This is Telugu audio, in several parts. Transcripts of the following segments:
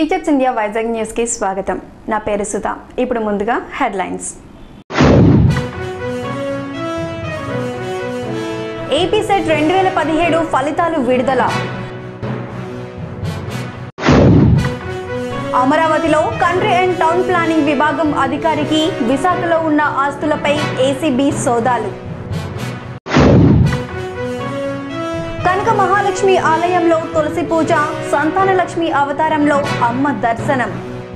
టీచర్స్ ఇండియా వైజాగ్ న్యూస్కి స్వాగతం నా పేరు సుధా ఇప్పుడు ముందుగా హెడ్లైన్స్ ఏపీ సెట్ రెండు వేల పదిహేడు ఫలితాలు విడుదల అమరావతిలో కంట్రీ అండ్ టౌన్ ప్లానింగ్ విభాగం అధికారికి విశాఖలో ఉన్న ఆస్తులపై ఏసీబీ సోదాలు కనక మహాలక్ష్మి ఆలయంలో తులసి పూజ సంతాన లక్ష్మి అవతారంలో అమ్మ దర్శనం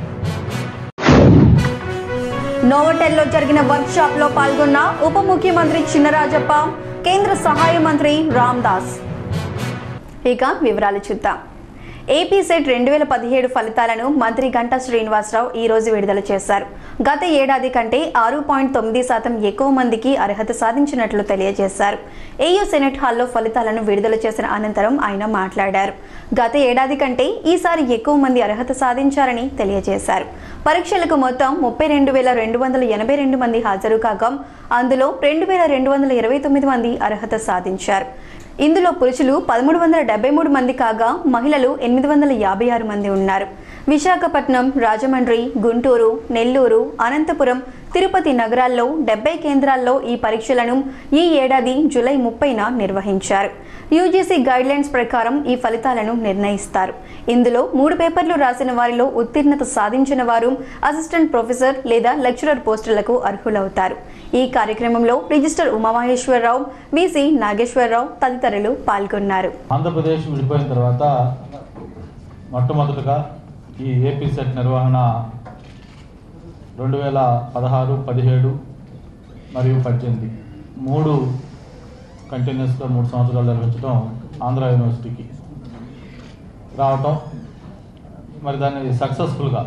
నోవటెల్లో జరిగిన వర్క్ షాప్ లో పాల్గొన్న ఉప ముఖ్యమంత్రి చినరాజప్ప కేంద్ర సహాయ మంత్రి రామ్ దాస్ ఇక వివరాలు చూద్దాం ఏపీ సెట్ రెండు వేల పదిహేడు ఫలితాలను మంత్రి గంటా శ్రీనివాసరావు ఈ రోజు విడుదల చేశారు గత ఏడాది కంటే ఆరు పాయింట్ తొమ్మిది శాతం ఎక్కువ మందికి అర్హత సాధించినట్లు తెలియజేశారు ఏయూ సెనెట్ హాల్లో ఫలితాలను విడుదల చేసిన అనంతరం ఆయన మాట్లాడారు గత ఏడాది కంటే ఈసారి ఎక్కువ మంది అర్హత సాధించారని తెలియజేశారు పరీక్షలకు మొత్తం ముప్పై రెండు వేల రెండు వందల ఎనభై రెండు మంది హాజరు కాగా అందులో రెండు వేల రెండు వందల ఇరవై తొమ్మిది మంది అర్హత సాధించారు ఇందులో పురుషులు పదమూడు వందల డెబ్బై మూడు మంది కాగా మహిళలు ఎనిమిది వందల యాభై ఆరు మంది ఉన్నారు విశాఖపట్నం రాజమండ్రి గుంటూరు నెల్లూరు అనంతపురం తిరుపతి నగరాల్లో డెబ్బై కేంద్రాల్లో ఈ పరీక్షలను ఈ ఏడాది జూలై ముప్పైన నిర్వహించారు యూజీసీ గైడ్లైన్స్ ప్రకారం ఈ ఫలితాలను నిర్ణయిస్తారు ఇందులో మూడు పేపర్లు రాసిన వారిలో ఉత్తీర్ణత సాధించిన వారు అసిస్టెంట్ ప్రొఫెసర్ లేదా లెక్చరర్ పోస్టులకు అర్హులవుతారు ఈ కార్యక్రమంలో రిజిస్టర్ ఉమామహేశ్వరరావు విసి నాగేశ్వరరావు తదితరులు పాల్గొన్నారు ఆంధ్రప్రదేశ్ విడిపోయిన తర్వాత మొట్టమొదటగా ఈ ఏపీ సెట్ నిర్వహణ రెండు వేల పదహారు పదిహేడు మరియు పద్దెనిమిది మూడు కంటిన్యూస్గా మూడు సంవత్సరాలు నిర్వహించడం ఆంధ్ర యూనివర్సిటీకి రావటం మరి దాన్ని సక్సెస్ఫుల్గా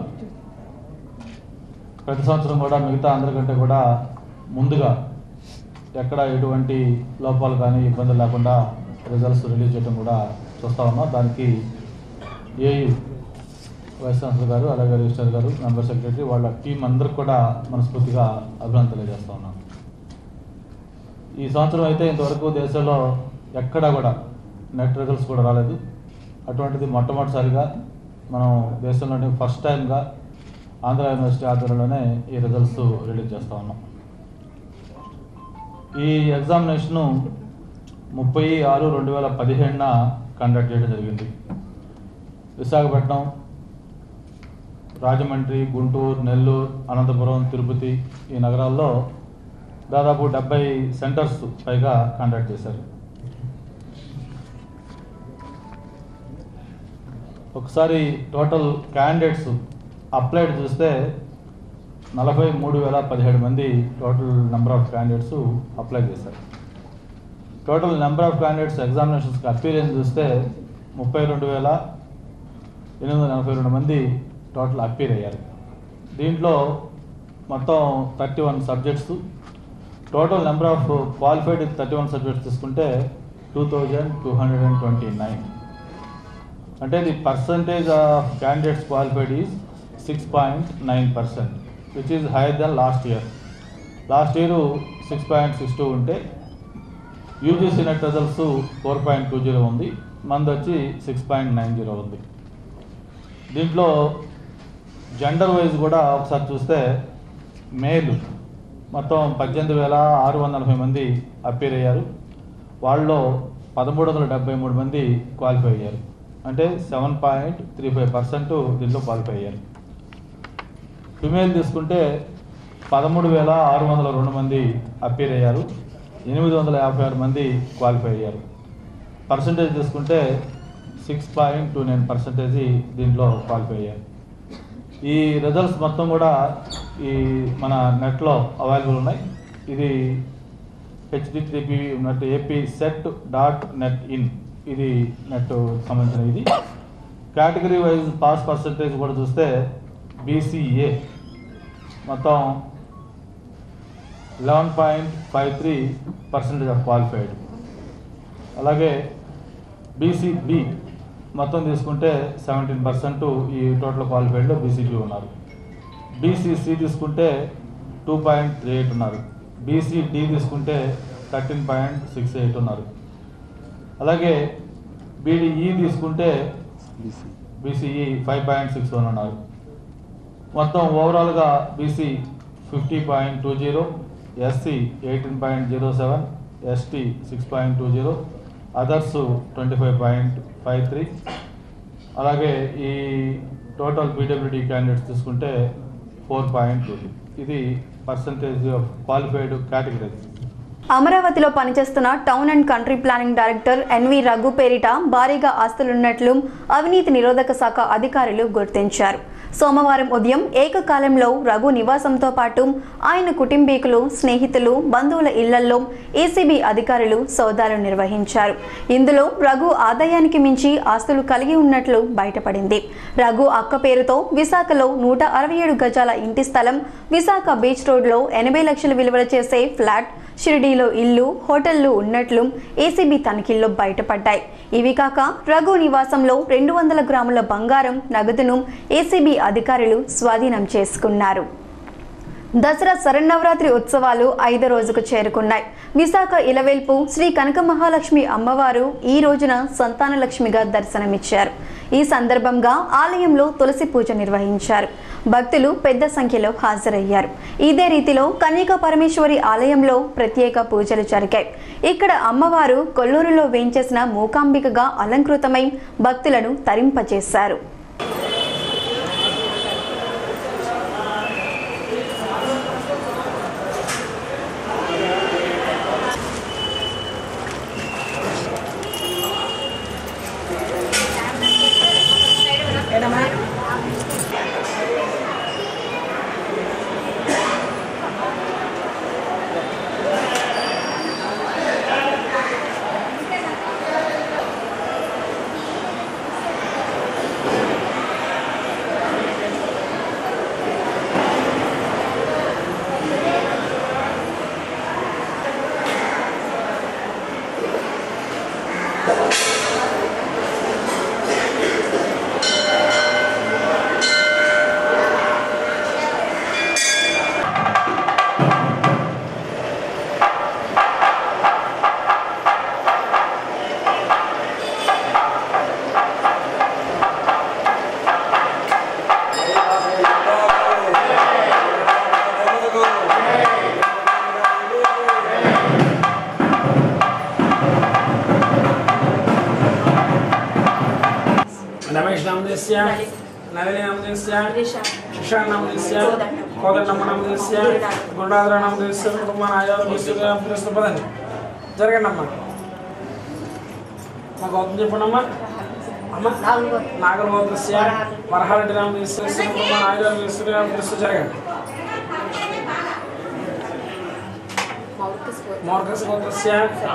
ప్రతి సంవత్సరం కూడా మిగతా అందరికంటే కూడా ముందుగా ఎక్కడ ఎటువంటి లోపాలు కానీ ఇబ్బందులు లేకుండా రిజల్ట్స్ రిలీజ్ చేయడం కూడా చూస్తా ఉన్నాం దానికి ఏయు వైస్ ఛాన్సలర్ గారు అలాగే రిజిస్టర్ గారు మెంబర్ సెక్రటరీ వాళ్ళ టీం అందరికి కూడా మనస్ఫూర్తిగా అభినందన తెలియజేస్తా ఉన్నాం ఈ సంవత్సరం అయితే ఇంతవరకు దేశంలో ఎక్కడా కూడా నెట్ రిజల్ట్స్ కూడా రాలేదు అటువంటిది మొట్టమొదటిసారిగా మనం దేశంలోని ఫస్ట్ టైంగా ఆంధ్ర యూనివర్సిటీ ఆధ్వర్యంలోనే ఈ రిజల్ట్స్ రిలీజ్ చేస్తూ ఉన్నాం ఈ ఎగ్జామినేషను ముప్పై ఆరు రెండు వేల పదిహేడున కండక్ట్ చేయడం జరిగింది విశాఖపట్నం రాజమండ్రి గుంటూరు నెల్లూరు అనంతపురం తిరుపతి ఈ నగరాల్లో దాదాపు డెబ్బై సెంటర్స్ పైగా కండక్ట్ చేశారు ఒకసారి టోటల్ క్యాండిడేట్స్ అప్లైడ్ చూస్తే నలభై మూడు వేల పదిహేడు మంది total number of candidates apply చేశారు టోటల్ నెంబర్ ఆఫ్ క్యాండిడేట్స్ ఎగ్జామినేషన్స్కి అపీరెన్స్ చూస్తే ముప్పై రెండు వేల ఎనిమిది వందల ఎనభై రెండు మంది టోటల్ అపీర్ అయ్యారు దీంట్లో మొత్తం thirty one subjects total number of qualified thirty one subjects తీసుకుంటే two thousand two hundred and twenty nine అంటే the percentage of candidates qualified is six point nine percent which is higher than last year last year six point six two ఉంటే UGC NET results four point two zero ఉంది మంది వచ్చి సిక్స్ పాయింట్ నైన్ జీరో ఉంది దీంట్లో జెండర్ వైజ్ కూడా ఒకసారి చూస్తే మేలు మొత్తం పద్దెనిమిది వేల ఆరు వందల నలభై మంది అపీర్ అయ్యారు వాళ్ళలో పదమూడు వందల డెబ్బై మూడు మంది క్వాలిఫై అయ్యారు అంటే seven point three five percent దీంట్లో క్వాలిఫై అయ్యారు ఫిమేల్ తీసుకుంటే పదమూడు వేల ఆరు వందల రెండు మంది అపీర్ అయ్యారు ఎనిమిది వందల యాభై ఆరు మంది క్వాలిఫై అయ్యారు పర్సంటేజ్ తీసుకుంటే six point two nine percentage దీంట్లో క్వాలిఫై అయ్యారు ఈ రిజల్ట్స్ మొత్తం కూడా ఈ మన నెట్లో అవైలబుల్ ఉన్నాయి ఇది HTTP net AP SET dot net in ఇది నెట్ సంబంధించిన ఇది కేటగిరీ వైజ్ పాస్ పర్సంటేజ్ కూడా చూస్తే బీసీఏ మొత్తం eleven point five three percentage of qualified అలాగే బీసీబి మొత్తం తీసుకుంటే సెవెంటీన్ పర్సెంట్ ఈ టోటల్ క్వాలిఫైడ్లో బీసీబీ ఉన్నారు బీసీసీ తీసుకుంటే టూ పాయింట్ త్రీ ఎయిట్ ఉన్నారు బీసీడి తీసుకుంటే థర్టీన్ పాయింట్ సిక్స్ ఎయిట్ ఉన్నారు అలాగే బీడీఈ తీసుకుంటే BCE five point six one ఉన్నారు మొత్తం ఓవరాల్గా BC fifty point two zero SC eighteen point zero seven ST six point two zero others twenty five point five three అలాగే ఈ టోటల్ పీడబ్ల్యూడి క్యాండిడేట్స్ తీసుకుంటే ఫోర్ పాయింట్ టూ ఇది పర్సంటేజ్ ఆఫ్ క్వాలిఫైడ్ కేటగిరీస్ అమరావతిలో పనిచేస్తున్న town and country planning director N V Raghu పేరిట భారీగా ఆస్తులున్నట్లు అవినీతి నిరోధక శాఖ అధికారులు గుర్తించారు సోమవారం ఉదయం ఏకకాలంలో రఘు నివాసంతో పాటు ఆయన కుటుంబీకులు స్నేహితులు బంధువుల ఇళ్లలో ఏసీబీ అధికారులు సోదాలు నిర్వహించారు ఇందులో రఘు ఆదాయానికి మించి ఆస్తులు కలిగి ఉన్నట్లు బయటపడింది రఘు అక్క పేరుతో విశాఖలో నూట అరవై ఏడు గజాల ఇంటి స్థలం విశాఖ బీచ్ రోడ్లో ఎనభై లక్షలు విలువల చేసే ఫ్లాట్ షిరిడీలో ఇల్లు హోటళ్లు ఉన్నట్లు ఏసీబీ తనిఖీల్లో బయటపడ్డాయి ఇవి కాక రఘు నివాసంలో రెండు వందల గ్రాముల బంగారం నగదును ఏసీబీ అధికారులు స్వాధీనం చేసుకున్నారు దసరా శరన్నవరాత్రి ఉత్సవాలు ఐదో రోజుకు చేరుకున్నాయి విశాఖ ఇలవేల్పు శ్రీ కనక మహాలక్ష్మి అమ్మవారు ఈ రోజున సంతానలక్ష్మిగా దర్శనమిచ్చారు ఈ సందర్భంగా ఆలయంలో తులసి పూజ నిర్వహించారు భక్తులు పెద్ద సంఖ్యలో హాజరయ్యారు ఇదే రీతిలో కన్యకా పరమేశ్వరి ఆలయంలో ప్రత్యేక పూజలు జరిగాయి ఇక్కడ అమ్మవారు కొల్లూరులో వేంచేసిన మూకాంబికగా అలంకృతమై భక్తులను తరింపజేశారు రమేష్ నామదేశ్య నళిని నామదేశ్య శిషాన్ నామదేశ్య కోదండమ్మ నామదేశ్య గుండాధర నామదేశ్య కుటుంబ నాయాలు విశ్వ పదండి జరగండి అమ్మా మాకు అవుతుంది చెప్పండి అమ్మా అమ్మ నాగల గోత్రస్య వరహారెడ్డి నామదేశ్య కుటుంబ నాయాలు విశ్వ విశ్వ జరగండి మోర్కస్ గోత్రస్య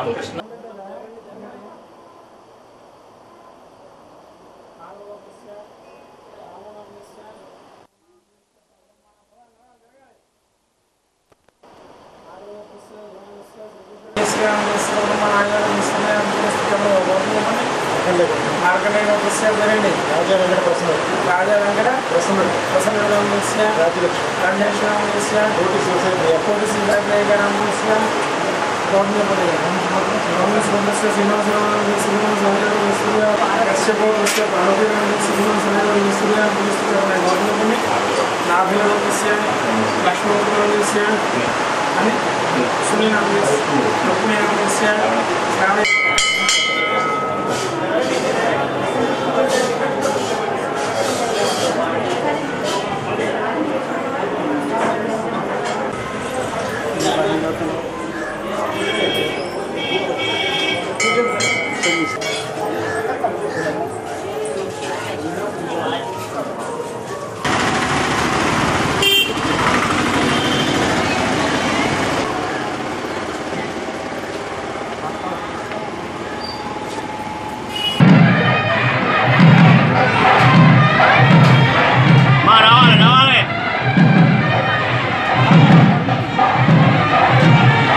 మార్కండేయ ప్రసాదండి రాజా వెంకట ప్రసన్న రాజా వెంకట ప్రసన్న ప్రసన్న రామదేశ్య రాజలక్ష్మి రాజేష్ రామదేశ్య కోటి శివసేన కోటి సింహాద్రేయ రామదేశ్య కోటిపల్లి రామదేశ్ రామదేశ్య శ్రీనివాస రామదేశ్య శ్రీనివాస రామదేశ్య కశ్యప పార్వతీ రామదేశ్య శ్రీనివాస రామదేశ్య కోటిపల్లి నాభి రామదేశ్య లక్ష్మీ రామదేశ్య అని సునీల్ రామదేశ్య రుక్మిణి రామదేశ్య శ్రావణి మా రావాలి రావాలి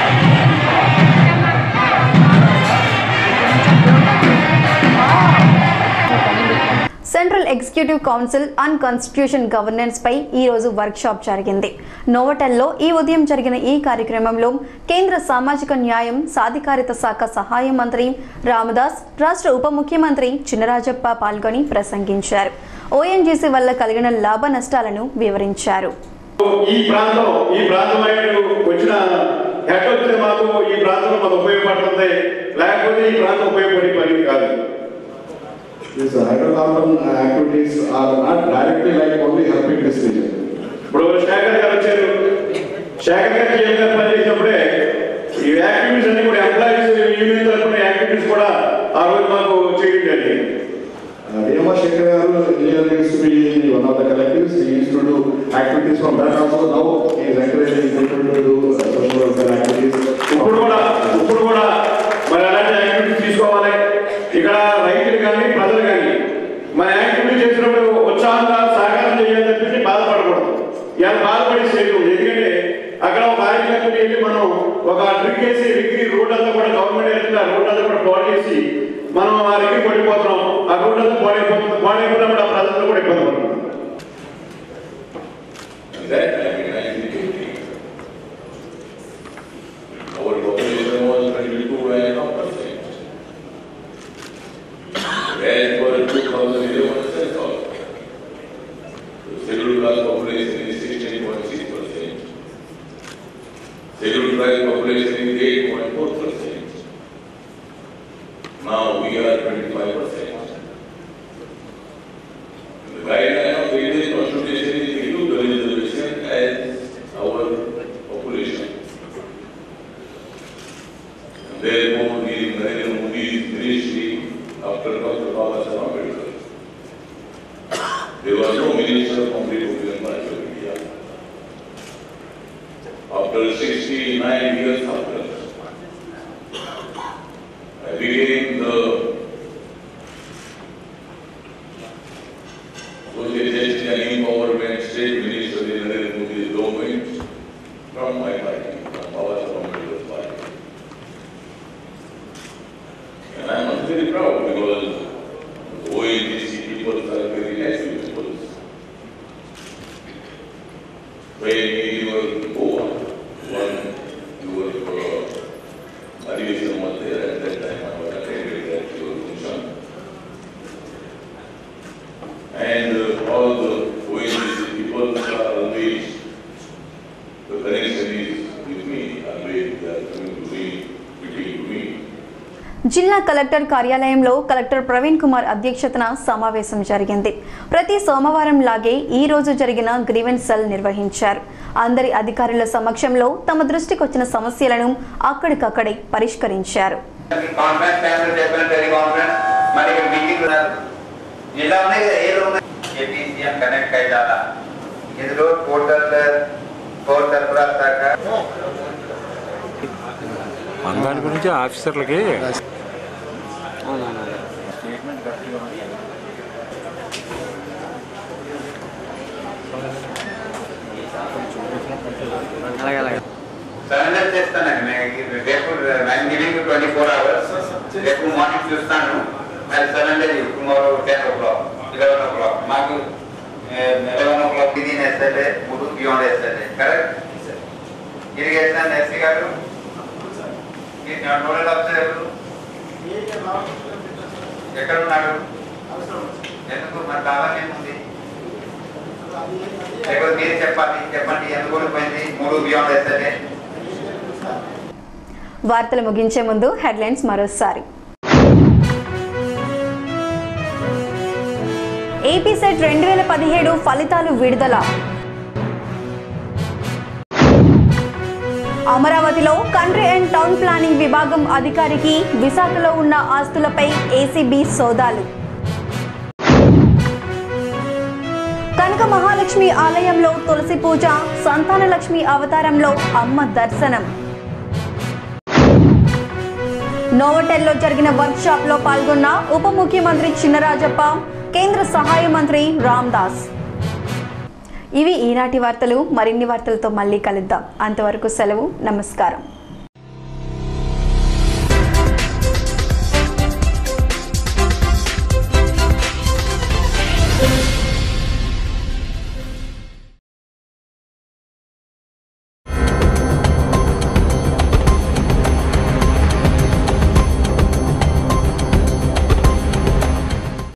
executive council and constitution governance పై ఈ రోజు వర్క్ షాప్ జరిగింది నోవటెల్లో ఈ ఉదయం జరిగిన ఈ కార్యక్రమంలో కేంద్ర సామాజిక న్యాయం సాధికారిత శాఖ సహాయ మంత్రి రామదాస్ రాష్ట్ర ఉప ముఖ్యమంత్రి చినరాజప్ప పాల్గొని ప్రసంగించారు ఓఎన్జీసీ వల్ల కలిగిన లాభ నష్టాలను వివరించారు ఈ ప్రాంతం ఈ ప్రాంతం వైపు వచ్చిన హెడ్ వస్తే మాకు ఈ ప్రాంతంలో మాకు ఉపయోగపడుతుంది లేకపోతే ఈ ప్రాంతం ఉపయోగపడే పని కాదు These hydrocarbon activities are not directly like only helping this region. ఇప్పుడు శేఖర్ గారు వచ్చారు శేఖర్ గారు జీఎం గారు పనిచేసినప్పుడే ఈ యాక్టివిటీస్ అన్ని కూడా ఎంప్లాయీస్ యూనియన్ తరఫున యాక్టివిటీస్ కూడా ఆ రోజు మాకు చేయడం జరిగింది Uh, Deva Shekhar Garu, earlier used to be in one of the collectives, he used to do activities from that also, now he is encouraging people to do uh, social welfare activities. ఇప్పుడు కూడా ఇప్పుడు కూడా మరి అలాంటి యాక్టివిటీస్ తీసుకోవాలి ఇక్కడ రైతులు కానీ ప్రజలు కానీ మన యాక్టివిటీ చేసినప్పుడు ఉత్సాహంగా సహకారం చేయాలని చెప్పి బాధపడకూడదు ఇలా బాధపడే స్టేజ్ ఉంది ఎందుకంటే అక్కడ ఒక కార్యక్రమం వెళ్ళి మనం ఒక ట్రిక్ వేసి రిగ్గి రూట్ అంతా కూడా గవర్నమెంట్ వెళ్తుంది ఆ రూట్ అంతా కూడా బాడీ చేసి మనం ఆ రిగ్గి పడిపోతున్నాం ఆ రూట్ అంతా పాడైపోతుంది పాడైపోయినప్పుడు ఆ ప్రజలు కూడా ఇబ్బంది పడుతుంది And that time in 1980, our population was 22 and a half percent. As per 2011 census, the scheduled class population is 16.6 percent. Scheduled tribe population is 8.4 percent. Now we are 25 percent. The guideline of the Indian constitution is to use the reservation as our population. And therefore, the Narendra Modi's ministry after Dr. Baba Saheb Ambedkar, there was no minister from the Republican Party of India. After 69 years after, I became the Socialization and Empowerment State Minister in Narendra Modi's government from my party, from Baba Saheb Ambedkar's party. And I am very proud because ONGC people are very nice people. When we were in Goa, one, you were, uh, Adivation was there at that time, I was attended that your function. And uh, all the ONGC people are always, the connection is with me, always they are coming to me, speaking to me. జిల్లా కలెక్టర్ కార్యాలయంలో కలెక్టర్ ప్రవీణ్ కుమార్ అధ్యక్షతన సమావేశం జరిగింది ప్రతి సోమవారం లాగే ఈ రోజు జరిగిన గ్రీవెన్స్ సెల్ నిర్వహించారు అందరి అధికారుల సమక్షంలో తమ దృష్టికి వచ్చిన సమస్యలను అక్కడికక్కడే పరిష్కరించారు కాన్ఫరెన్స్ టైంలో చెప్పిన టెలికాన్ఫరెన్స్ మరి ఇక్కడ మీటింగ్ ఉన్నారు జిల్లా ఉన్నాయి కదా ఏదో ఉన్నాయి ఏపీసీఎం కనెక్ట్ అయ్యాలా ఇందులో పోర్టల్ ఫోర్ సర్ఫరాజ్ శాఖ దాని గురించి ఆఫీసర్లకి సరెండర్ చేస్తానండి నేను రేపు I'm giving twenty four hours రేపు మార్నింగ్ చూస్తాను మరి surrender tomorrow ten o'clock eleven o'clock మాకు ఎలెవెన్ ఓ క్లాక్ ఇది ఎస్ఎల్ఏ మూడు beyond SLA correct irrigation SC గారు నోడల్ ఆఫీసర్ ఎవరు ఎక్కడ ఉన్నాడు ఎందుకు మరి కావాలని ఉంది లేకపోతే మీరు చెప్పాలి చెప్పండి ఎందుకు పోయింది మూడు బియాండ్ ఎస్ఎల్ఏ వార్తలు ముగించే ముందు హెడ్లైన్స్ మరోసారి ఏపీ సెట్ రెండు వేల పదిహేడు ఫలితాలు విడుదల అమరావతిలో కంట్రీ అండ్ టౌన్ ప్లానింగ్ విభాగం అధికారికి విశాఖలో ఉన్న ఆస్తులపై ఏసీబీ సోదాలు కనక మహాలక్ష్మి ఆలయంలో తులసి పూజ సంతాన లక్ష్మి అవతారంలో అమ్మ దర్శనం నోవటెల్లో జరిగిన వర్క్ షాప్ లో పాల్గొన్న ఉప ముఖ్యమంత్రి చినరాజప్ప కేంద్ర సహాయ మంత్రి రామ్ దాస్ ఇవి ఈనాటి వార్తలు మరిన్ని వార్తలతో మళ్ళీ కలుద్దాం అంతవరకు సెలవు నమస్కారం